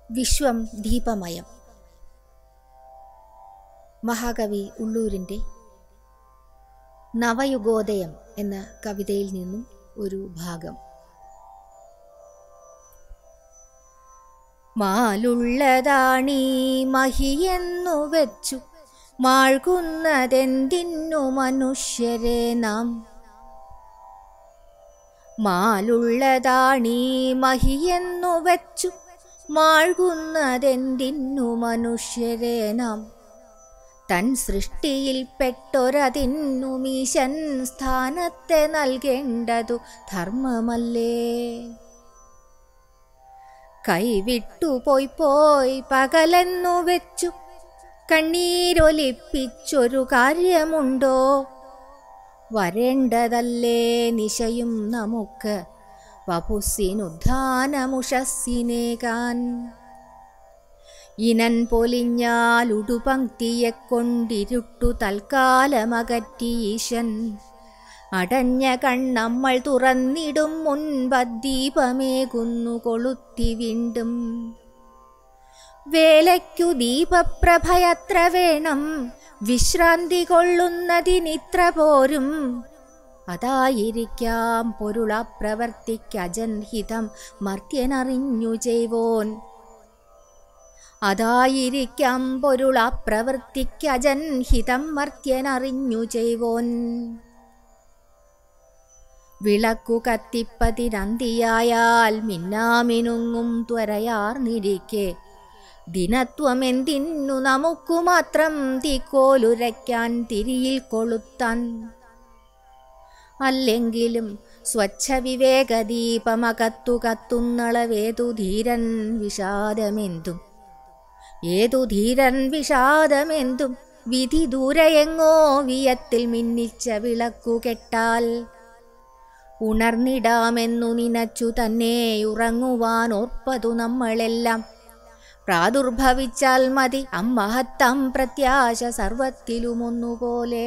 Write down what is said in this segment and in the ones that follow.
വിശ്വം ദീപമയം മഹാകവി ഉള്ളൂരിൻ്റെ നവയുഗോദയം എന്ന കവിതയിൽ നിന്നും ഒരു ഭാഗം മാലുള്ളതാണീ മഹിയെന്നു വെച്ചു മാഴ്കുന്നതെന്തിന്നു മനുഷ്യരെ നാം മാലുള്ളതാണീ മഹിയെന്നു വെച്ചു മാഴ്കുന്നതെന്തിന്നു മനുഷ്യരെ നാം തൻ സൃഷ്ടിയിൽ പെട്ടൊരതിന്നു മീശൻ സ്ഥാനത്തെ നൽകേണ്ടതു ധർമ്മമല്ലേ കൈവിട്ടു പോയി പോയി പകലെന്നു വെച്ചു കണ്ണീരൊലിപ്പിച്ചൊരു കാര്യമുണ്ടോ വരേണ്ടതല്ലേ നിശയും നമുക്ക് വപുസ്സിനുദ്ധാനമുഷസ്സിനേകാൻ ഇനൻ പൊലിഞ്ഞാലുടുപങ്ക്തിയെ കൊണ്ടിരുട്ടു തൽക്കാലമകറ്റി ഈശൻ അടഞ്ഞ കണ്ണമ്മൾ തുറന്നിടും മുൻപദ്ദീപമേകുന്നു കൊളുത്തി വീണ്ടും വേലയ്ക്കു ദീപപ്രഭയത്ര വേണം വിശ്രാന്തി കൊള്ളുന്നതിനിത്ര പോരും അതായിരിക്കാം പൊരുള പ്രവർത്തിക്കജൻഹിതം മർത്യനറിഞ്ഞു ചെയ്വോൻ അതായിരിക്കാം പൊരുള പ്രവർത്തിക്കജൻഹിതം മർത്യനറിഞ്ഞു ചെയ്വോൻ വിളക്കു കത്തിപ്പതിരന്തിയായാൽ മിന്നാമിനുങ്ങും ത്വരയാർന്നിരിക്കെ ദിനത്വമെന്തിന്നു നമുക്കു മാത്രം തീക്കോലുരയ്ക്കാൻ തിരിയിൽ കൊളുത്താൻ അല്ലെങ്കിലും സ്വച്ഛ വിവേകദീപമകത്തു കത്തുന്നളവേതു ധീരൻ വിഷാദമെന്തും ഏതു ധീരൻ വിഷാദമെന്തും വിധി ദൂരയെങ്ങോ വിയത്തിൽ മിന്നിച്ച വിളക്കു കെട്ടാൽ ഉണർന്നിടാമെന്നു നിനച്ചു തന്നെ ഉറങ്ങുവാൻ ഓർപ്പതു നമ്മളെല്ലാം പ്രാദുർഭവിച്ചാൽ മതി അമ്മഹത്തം പ്രത്യാശ സർവത്തിലുമൊന്നുപോലെ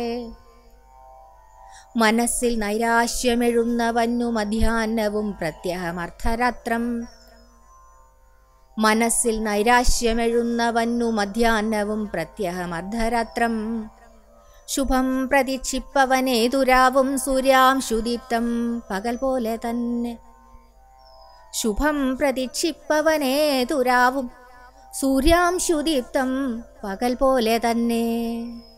മനസ്സിൽ നൈരാശ്യമെഴുന്നവന്നു മധ്യാഹ്നവും പ്രത്യഹമർദ്ധരാത്രം മനസ്സിൽ നൈരാശ്യമെഴുന്നവന്നു മധ്യാഹ്നവും പ്രത്യഹമർദ്ധരാത്രം ശുഭം പ്രതീക്ഷിപ്പവനേതുരാവും സൂര്യാംശുദീപ്തം പകൽ പോലെ തന്നെ ശുഭം പ്രതീക്ഷിപ്പവനേതുരാവും സൂര്യാംശുദീപ്തം പകൽ പോലെ തന്നെ